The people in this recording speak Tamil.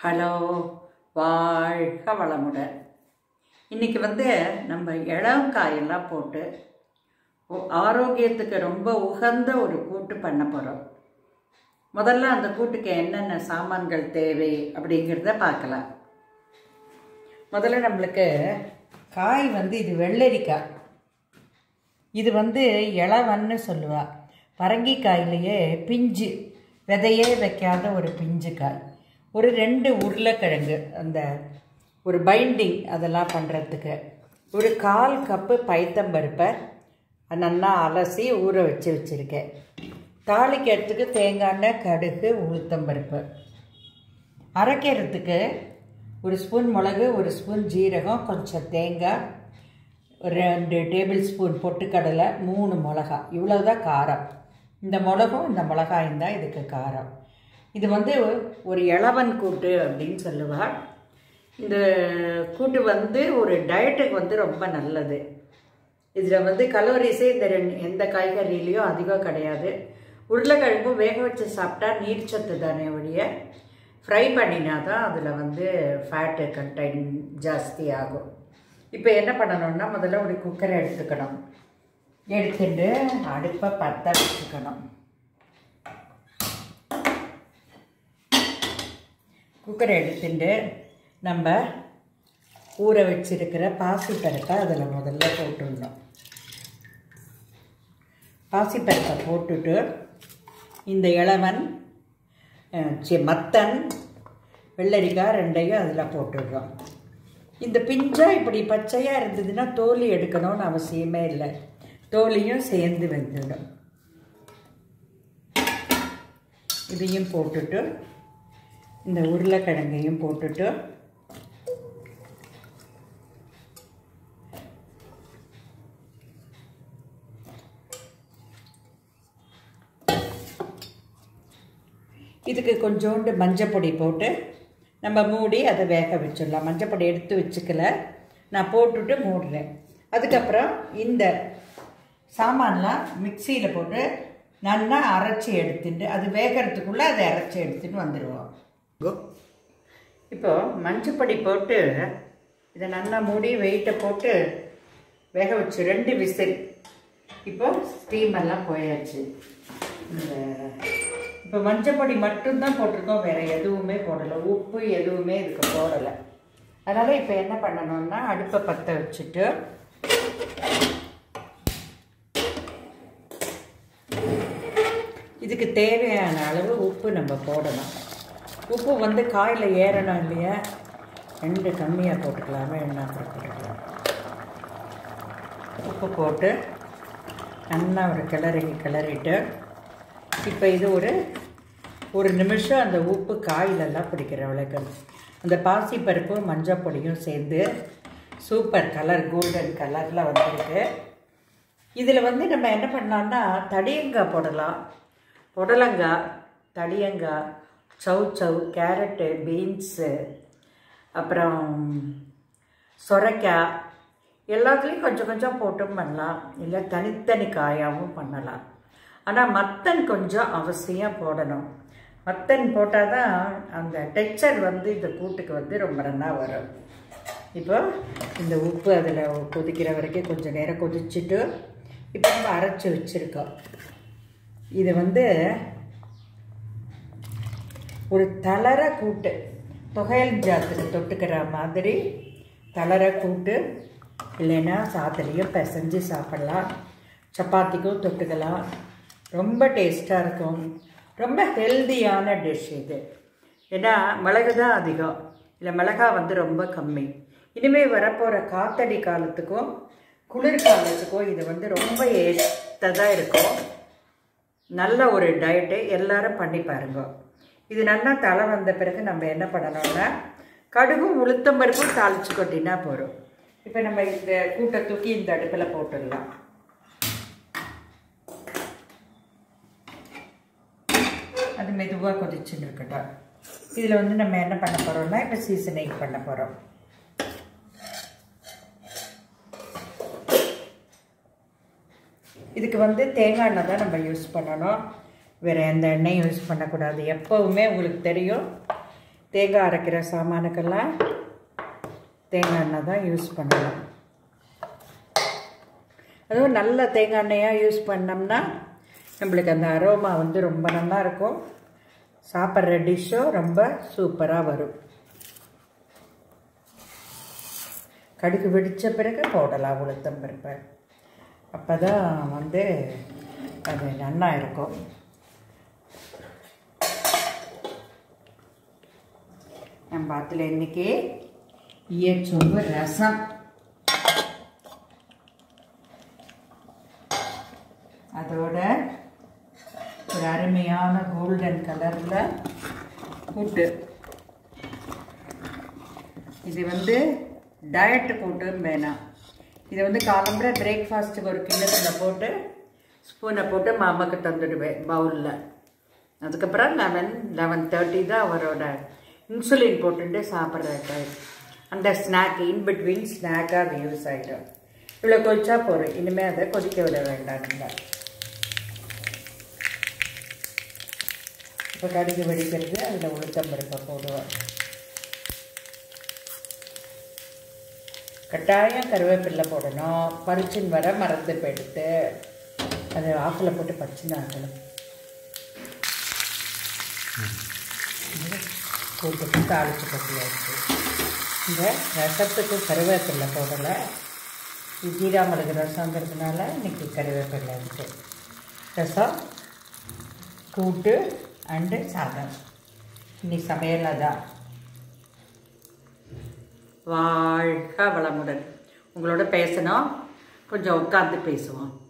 ஹலோ வாழ்க வளமுடன் இன்றைக்கி வந்து நம்ம இளங்காயெல்லாம் போட்டு ஒ- ஆரோக்கியத்துக்கு ரொம்ப உகந்த ஒரு கூட்டு பண்ண போகிறோம் முதல்ல அந்த கூட்டுக்கு என்னென்ன சாமான்கள் தேவை அப்படிங்கிறத பார்க்கலாம் முதல்ல நம்மளுக்கு காய் வந்து இது வெள்ளரிக்காய் இது வந்து இளவன்னு சொல்லுவா பரங்கிக்காயிலேயே பிஞ்சு விதையே வைக்காத ஒரு பிஞ்சு காய் ஒரு ரெண்டு உருளைக்கிழங்கு அந்த ஒரு பைண்டிங் அதெல்லாம் பண்ணுறதுக்கு ஒரு கால் கப்பு பைத்தம்பருப்பை நல்லா அலசி ஊற வச்சு வச்சுருக்கேன் தாளிக்கிறதுக்கு தேங்காய் எண்ணெய் கடுகு உளுத்தம்பருப்பு அரைக்கிறதுக்கு ஒரு ஸ்பூன் மிளகு ஒரு ஸ்பூன் ஜீரகம் கொஞ்சம் தேங்காய் ஒரு ரெண்டு டேபிள் ஸ்பூன் பொட்டுக்கடலை மூணு மிளகா இவ்வளவுதான் காரம் இந்த மிளகும் இந்த மிளகாயும் தான் இதுக்கு காரம் இது வந்து ஒரு இளவன் கூட்டு அப்படின்னு சொல்லுவாள் இந்த கூட்டு வந்து ஒரு டயட்டுக்கு வந்து ரொம்ப நல்லது இதில் வந்து கலோரிஸே இந்த ரெண்டு எந்த காய்கறிலையும் அதிகம் கிடையாது உருளைக்கிழங்கும் வேக வச்சு சாப்பிட்டா நீர்ச்சத்து தானே ஒழிய ஃப்ரை பண்ணினா தான் அதில் வந்து ஃபேட்டு கண்டென்ட் ஜாஸ்தி ஆகும் இப்போ என்ன பண்ணணும்னா முதல்ல ஒரு குக்கரை எடுத்துக்கணும் எடுத்துட்டு அடுப்பை பற்ற வச்சுக்கணும் குக்கரை எடுத்துட்டு நம்ம ஊற வச்சிருக்கிற பாசிப்பருப்பை அதில் முதல்ல போட்டுடணும் பாசிப்பருப்பை போட்டுட்டு இந்த இளவன் அஹ், சி மத்தன் வெள்ளரிக்காய் ரெண்டையும் அதில் போட்டுடுறோம் இந்த பிஞ்சா இப்படி பச்சையாக இருந்ததுன்னா தோலி எடுக்கணும்னு அவசியமே இல்லை தோலியும் சேர்ந்து வெந்துடும் இதையும் போட்டுட்டு இந்த உருளைக்கிழங்கையும் போட்டுட்டு இதுக்கு கொஞ்சோண்டு மஞ்சப்பொடி போட்டு நம்ம மூடி அதை வேக வச்சிடலாம் மஞ்சப்பொடி எடுத்து வச்சுக்கல நான் போட்டுட்டு மூடுறேன் அதுக்கப்புறம் இந்த சாமான்லாம் மிக்சியில் போட்டு நல்லா அரைச்சி எடுத்துட்டு அது வேகிறதுக்குள்ளே அதை அரைச்சி எடுத்துட்டு வந்துடுவோம் இப்போ மஞ்சப்பொடி போட்டு இதை நல்லா மூடி வெயிட்டை போட்டு வேக வச்சு ரெண்டு விசில் இப்போ ஸ்டீம் எல்லாம் போயாச்சு இந்த இப்போ மஞ்சப்பொடி மட்டும்தான் போட்டிருக்கோம் வேற எதுவுமே போடலை உப்பு எதுவுமே இதுக்கு போடலை அதனால் இப்போ என்ன பண்ணணும்னா அடுப்பை பற்ற வச்சுட்டு இதுக்கு தேவையான அளவு உப்பு நம்ம போடணும் உப்பு வந்து காயில் ஏறணும் இல்லையா ரெண்டு கம்மியாக போட்டுக்கலாமே என்ன அப்புறம் போட்டுக்கலாம் உப்பு போட்டு நல்லா ஒரு கிளறி கிளறிட்டு இப்போ இது ஒரு ஒரு நிமிஷம் அந்த உப்பு காயிலெல்லாம் பிடிக்கிற வழக்கம் அந்த பாசிப்பருப்பும் மஞ்சள் பொடியும் சேர்ந்து சூப்பர் கலர் கோல்டன் கலரில் வந்திருக்கு இதில் வந்து நம்ம என்ன பண்ணலாம்னா தடியங்காய் போடலாம் புடலங்காய் தடியங்காய் சவு சவு கேரட்டு பீன்ஸு அப்புறம் சொரைக்காய் எல்லாத்துலேயும் கொஞ்சம் கொஞ்சம் போட்டும் பண்ணலாம் இல்லை தனித்தனி காயாகவும் பண்ணலாம் ஆனால் மத்தன் கொஞ்சம் அவசியம் போடணும் மத்தன் போட்டால் தான் அந்த டெக்ஸ்சர் வந்து இந்த கூட்டுக்கு வந்து ரொம்ப நல்லா வரும் இப்போ இந்த உப்பு அதில் கொதிக்கிற வரைக்கும் கொஞ்சம் நேரம் கொதிச்சுட்டு இப்போ நம்ம அரைச்சி வச்சுருக்கோம் இது வந்து ஒரு தளர கூட்டு தொகையல் ஜாத்துக்கு தொட்டுக்கிற மாதிரி தளர கூட்டு இல்லைன்னா சாதத்துலேயும் பிசைஞ்சு சாப்பிட்லாம் சப்பாத்திக்கும் தொட்டுக்கலாம் ரொம்ப டேஸ்ட்டாக இருக்கும் ரொம்ப ஹெல்தியான டிஷ் இது ஏன்னா மிளகு தான் அதிகம் இல்லை மிளகா வந்து ரொம்ப கம்மி இனிமேல் வரப்போகிற காத்தடி காலத்துக்கும் குளிர்காலத்துக்கும் இது வந்து ரொம்ப ஏற்றதாக இருக்கும் நல்ல ஒரு டயட்டு எல்லாரும் பண்ணி பாருங்க இது நல்லா தலை வந்த பிறகு நம்ம என்ன பண்ணணும்னா கடுகும் உளுத்தம் பருப்பும் தாளிச்சு கொட்டினா போதும் இப்போ நம்ம இந்த கூட்டை தூக்கி இந்த அடுப்பில் போட்டுடலாம் அது மெதுவாக கொதிச்சுன்னு இருக்கட்டும் இதில் வந்து நம்ம என்ன பண்ண போகிறோம்னா இப்போ சீசனிங் பண்ண போகிறோம் இதுக்கு வந்து தேங்காய் எண்ணெய் தான் நம்ம யூஸ் பண்ணணும் வேறு எந்த எண்ணெயும் யூஸ் பண்ணக்கூடாது எப்போவுமே உங்களுக்கு தெரியும் தேங்காய் அரைக்கிற சாமானுக்கெல்லாம் தேங்காய் எண்ணெய் தான் யூஸ் பண்ணணும் அதுவும் நல்ல தேங்காய் எண்ணெயாக யூஸ் பண்ணோம்னா நம்மளுக்கு அந்த அரோமா வந்து ரொம்ப நல்லா இருக்கும் சாப்பிட்ற டிஷ்ஷும் ரொம்ப சூப்பராக வரும் கடுகு வெடித்த பிறகு போடலாம் உளுத்தம் பருப்பை அப்போ தான் வந்து அது நல்லா இருக்கும் நம்ம பாத்தில் இன்னைக்கு ஈயச்சொம்பு ரசம் அதோட ஒரு அருமையான கோல்டன் கலரில் கூட்டு இது வந்து டயட்டு கூட்டும் வேணாம் இதை வந்து காலம்புற பிரேக்ஃபாஸ்ட்டுக்கு ஒரு கிண்ணத்தில் போட்டு ஸ்பூனை போட்டு மாமாக்கு தந்துடுவேன் பவுலில் அதுக்கப்புறம் லெவன் லெவன் தேர்ட்டி தான் அவரோட இன்சுலின் போட்டுட்டு சாப்பிட்ற டைம் அந்த ஸ்நாக் இன் பிட்வீன் ஸ்நாக்காக அது யூஸ் ஆகிடும் இவ்வளோ கொதிச்சா போகிறோம் இனிமேல் அதை கொதிக்க விட வேண்டாம் இல்லை இப்போ கடுகு வெடிக்கிறது அதில் உளுத்தம் பருப்பை போடுவோம் கட்டாயம் கருவேப்பில்லை போடணும் பறிச்சின் வர மறந்து போயிடுத்து அது ஆஃபில் போட்டு பறிச்சுன்னு ஆகணும் கூட்டுக்கு தாளிச்சு கொட்டியாச்சு இந்த ரசத்துக்கு கருவேப்பில்லை போடலை ஜீரா மிளகு ரசங்கிறதுனால இன்றைக்கி கருவேப்பில்லை இருக்குது ரசம் கூட்டு அண்டு சாதம் இன்னைக்கு சமையல் அதான் வாழ்க வளமுடன் உங்களோட பேசணும் கொஞ்சம் உட்காந்து பேசுவோம்